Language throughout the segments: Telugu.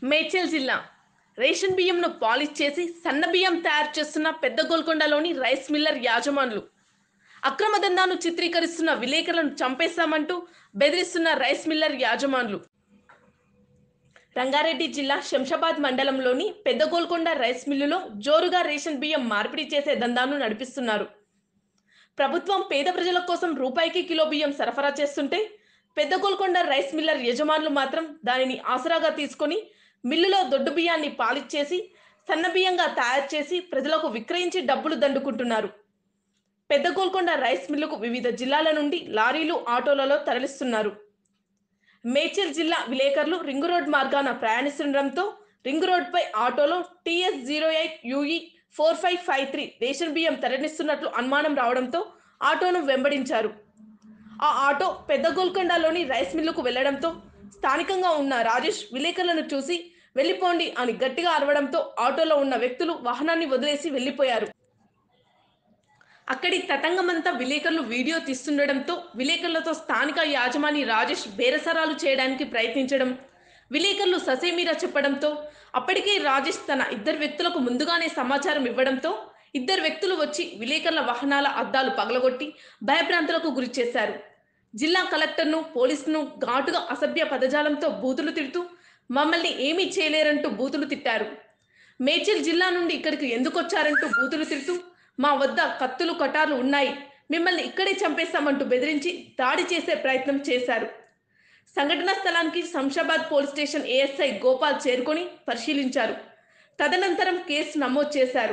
మేడ్చల్ జిల్లా రేషన్ బియ్యంను పాలిష్ చేసి సన్న బియ్యం తయారు చేస్తున్న పెద్ద గోల్కొండలోని రైస్ మిల్లర్ యాజమానులు అక్రమ దందాను చిత్రీకరిస్తున్న విలేకరులను చంపేస్తామంటూ బెదిరిస్తున్న రైస్ మిల్లర్ యాజమానులు రంగారెడ్డి జిల్లా శంషాబాద్ మండలంలోని పెద్ద గోల్కొండ రైస్ మిల్లులో జోరుగా రేషన్ బియ్యం మార్పిడి చేసే దందాను నడిపిస్తున్నారు ప్రభుత్వం పేద ప్రజల కోసం రూపాయికి కిలో బియ్యం సరఫరా చేస్తుంటే పెద్ద గోల్కొండ రైస్ మిల్లర్ యజమానులు మాత్రం దానిని ఆసరాగా తీసుకొని మిల్లులో దొడ్డు బియ్యాన్ని పాలిచ్చేసి సన్న బియ్యంగా తయారు చేసి ప్రజలకు విక్రయించి డబ్బులు దండుకుంటున్నారు పెద్ద గోల్కొండ రైస్ మిల్లుకు వివిధ జిల్లాల నుండి లారీలు ఆటోలలో తరలిస్తున్నారు మేడ్చల్ జిల్లా విలేకరులు రింగు రోడ్ మార్గాన ప్రయాణిస్తుండటంతో రింగు రోడ్పై ఆటోలో TS zero eight UE four five five three ration బియ్యం తరలిస్తున్నట్లు అనుమానం రావడంతో ఆటోను వెంబడించారు ఆ ఆటో పెద్ద గోల్కొండలోని రైస్ మిల్లుకు వెళ్లడంతో స్థానికంగా ఉన్న రాజేష్ విలేకరులను చూసి వెళ్ళిపోండి అని గట్టిగా అరవడంతో ఆటోలో ఉన్న వ్యక్తులు వాహనాన్ని వదిలేసి వెళ్ళిపోయారు అక్కడి తతంగమంతా విలేకరులు వీడియో తీస్తుండడంతో విలేకరులతో స్థానిక యాజమాని రాజేష్ బేరసరాలు చేయడానికి ప్రయత్నించడం విలేకరులు ససేమీరా చెప్పడంతో అప్పటికే రాజేష్ తన ఇద్దరు వ్యక్తులకు ముందుగానే సమాచారం ఇవ్వడంతో ఇద్దరు వ్యక్తులు వచ్చి విలేకరుల వాహనాల అద్దాలు పగలగొట్టి భయభ్రాంతులకు గురి చేశారు జిల్లా కలెక్టర్ను పోలీసును ఘాటుగా అసభ్య పదజాలంతో బూతులు తిడుతూ మమ్మల్ని ఏమీ చేయలేరంటూ బూతులు తిట్టారు మేడ్చల్ జిల్లా నుండి ఇక్కడికి ఎందుకు వచ్చారంటూ బూతులు తిడుతూ మా వద్ద కత్తులు కటార్లు ఉన్నాయి మిమ్మల్ని ఇక్కడే చంపేస్తామంటూ బెదిరించి దాడి చేసే ప్రయత్నం చేశారు సంఘటనా స్థలానికి Shamshabad police station ASI Gopal చేరుకొని పరిశీలించారు తదనంతరం కేసు నమోదు చేశారు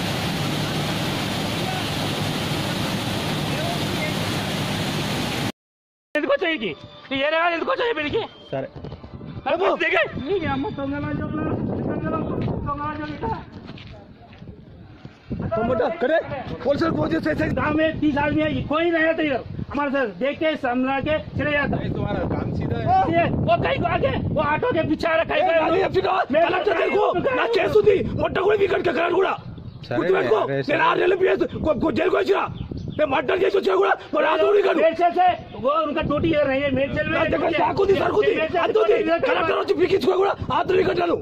ఎందుకు వచ్చాయి వీడికి? ఈ ఏరియా వాళ్ళు ఎందుకు వచ్చాయి వీడికి సరే అరే బస్ దిగే. ఈ అమ్మ దొంగలా చెప్తున్నారు. దొంగలా దొంగలా చెప్తున్నా. टमाटर करे पुलिस को फोन से गाँव में तीस आदमी है कोई नहीं रहता इधर हमारे साथ देख के समझा के चले जाता है तुम्हारा काम सीधा है ये, वो कहीं को आगे वो ऑटो के पीछे आ रहा कहीं को అది చెప్పినా కలెక్టర్ తెలుగు నా చేస్తుంది మొట్ట కూడా వీకెండ్ కక్కడాడు కూడా గుర్తుపెట్టుకో నేను ఆరు నెలలు పిఎస్ జైలుకి వచ్చిన నేను మర్డర్ చేసి వచ్చినా కూడా మరి ఆ దూడి కాదు मेरचल से वो उनका ड्यूटी इधर नहीं है मेरचल నా దగ్గర में సాకుంది సరుకుంది मेरचल से అందుంది इधर కలెక్టర్ వచ్చి పీకించుకో కూడా ఆ దూడి కట్టాను